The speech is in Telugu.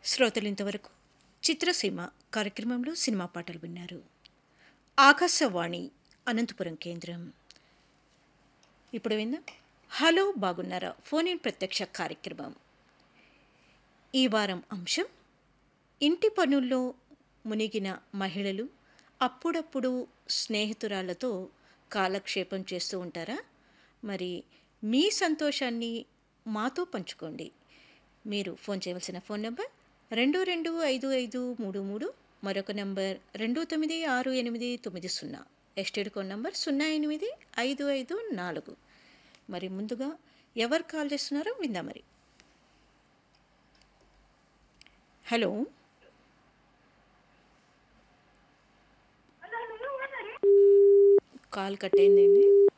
శ్రోతలు ఇంతవరకు చిత్రసీమ కార్యక్రమంలో సినిమా పాటలు విన్నారు ఆకాశవాణి అనంతపురం కేంద్రం ఇప్పుడు విందాం హలో బాగున్నారా ఫోన్ ఇన్ ప్రత్యక్ష కార్యక్రమం ఈ వారం అంశం ఇంటి పనుల్లో మునిగిన మహిళలు అప్పుడప్పుడు స్నేహితురాళ్లతో కాలక్షేపం చేస్తూ ఉంటారా మరి మీ సంతోషాన్ని మాతో పంచుకోండి మీరు ఫోన్ చేయవలసిన ఫోన్ నెంబర్ రెండు రెండు ఐదు ఐదు మూడు మూడు మరొక నంబర్ రెండు తొమ్మిది ఆరు ఎనిమిది తొమ్మిది సున్నా ఎస్టేడ్ కోడ్ నంబర్ సున్నా ఎనిమిది ఐదు ఐదు నాలుగు మరి ముందుగా ఎవరు కాల్ చేస్తున్నారో విందా మరి హలో కాల్ కట్ అయిందండి